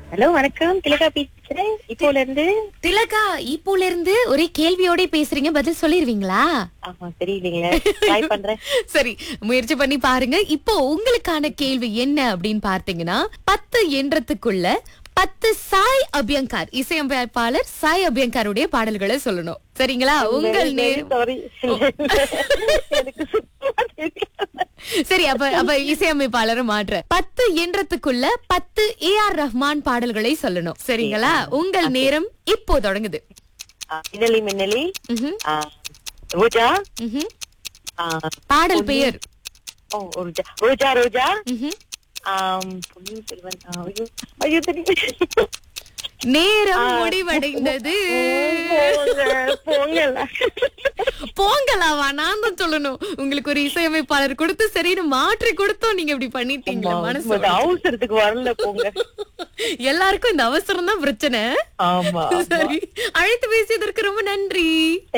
Hello வணக்கம் திலகா பேசுறேன் இப்போல இருந்து திலகா இப்போல இருந்து ஒரே கேள்வியோட பேசுறீங்க பதில் சொல்லிருவீங்களா ஆமா தெரியலீங்களே ட்ரை பண்றேன் சரி முயற்சி பண்ணி பாருங்க இப்போ உங்களுக்கான கேள்வி என்ன அப்படின்னு பார்த்தீங்கன்னா பத்து என்றதுக்குள்ள பத்து சாய் அபியங்கார் இசையமைப்பாளர் சாய் அபியங்காருடைய பாடல்களை சொல்லணும் சரிங்களா உங்கள் நேரம் சாரி எனக்கு சுத்தமா தெரியல. சரி அப்ப அப்ப இசையமைப்பாளரை மாற்ற பத்து என்றதுக்குள்ள பத்து ஏ ஆர் ரஹ்மான் பாடல்களை சொல்லணும் சரிங்களா உங்கள் நேரம் இப்போ தொடங்குது ஆ, மின்னலி மின்னலி ம்ஹும், ஆ, ரோஜா ம்ஹும். ஆ, பாடல் பெயர் ஓ ரோஜா ரோஜா ரோஜா ம்ஹும். ஆம், பொன்னியின் செல்வன் ஆ, ஐயோ ஐயோ தெரியும் நேரம் முடிவடைந்தது போங்க போங்கல போங்களாவா நான் தான் சொல்லணும் உங்களுக்கு ஒரு இசையமைப்பாளர் கொடுத்து சரின்னு மாற்றி கொடுத்தோம் நீங்க இப்படி பண்ணிட்டீங்களா மனசு இந்த அவசரத்துக்கு வரல போங்க எல்லாருக்கும் இந்த அவசரம் தான் பிரச்சனை ஆமா சரி அழைத்து பேசியதற்கு ரொம்ப நன்றி